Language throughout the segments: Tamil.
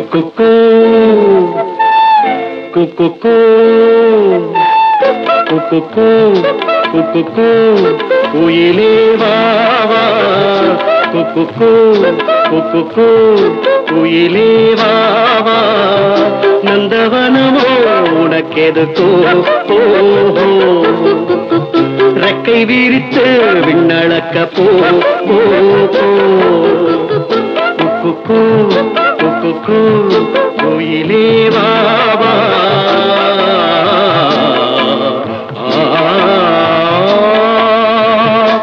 குக்கு குக்கு குக்கு குக்கு குயிலே வாவா குக்கு குக்கு குயிலே வாவா நந்தவனமோ உனக்கெதுக்கோ ஓஹோ ரெக்கை விரித்து விண்ணளக்க போ போ போ குக்கு குக்கு குயிலே வாவா ஆ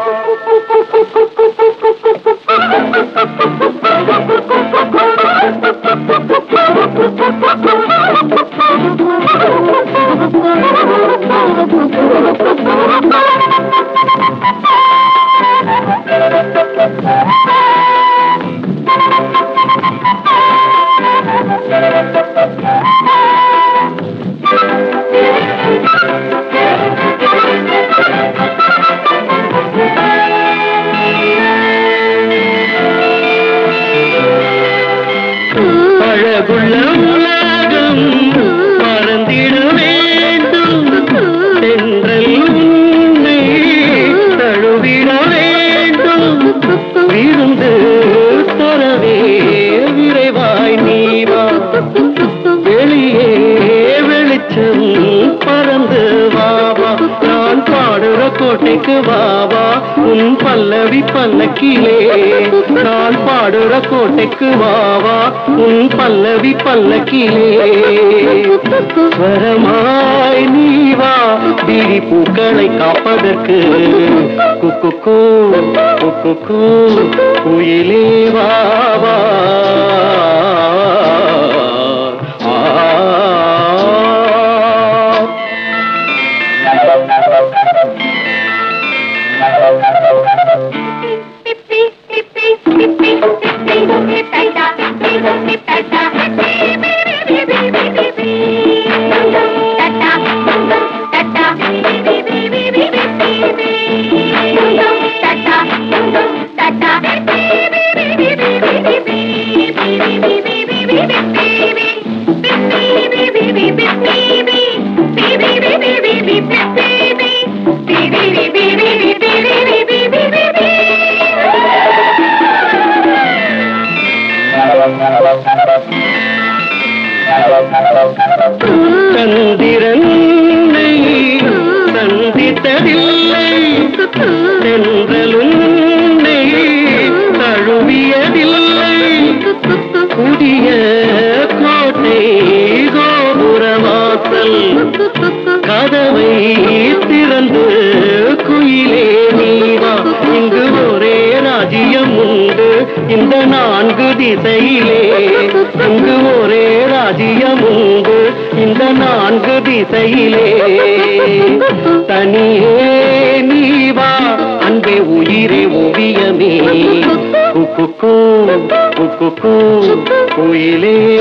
அழகுள்ள உலகம் மறந்திட வேண்டும் தென்றல் உன்னை தழுவிட வேண்டும் விருந்து தரவே விரைவாய் நீவா வெளியே வெளிச்சம் பறந்து வாவா நான் பாடுற கோட்டைக்கு வாவா உன் பல்லவி பல்லக்கிலே நான் பாடுற கோட்டைக்கு வாவா உன் பல்லவி பல்லக்கிலே வரமாய் நீ வா பிரி பூக்களை காப்பதற்கு குக்கு குக்கு குயிலே வாவா ஆ சந்திரனை சந்தித்ததில்லை தென்றலுன்னை தழுவியதில்லை புதிய கோட்டை கோபுரவாசல் கதவை திறந்து குயிலே நீவா இங்கு ஒரே ராஜ்யம் உண்டு இந்த நான்கு திசையிலே இங்கு ஒரே ராஜ்யம் உண்டு இந்த நான்கு திசையிலே தனியே நீவா அன்பே உயிரே ஓவியமே குக்கு குக்கு குயிலே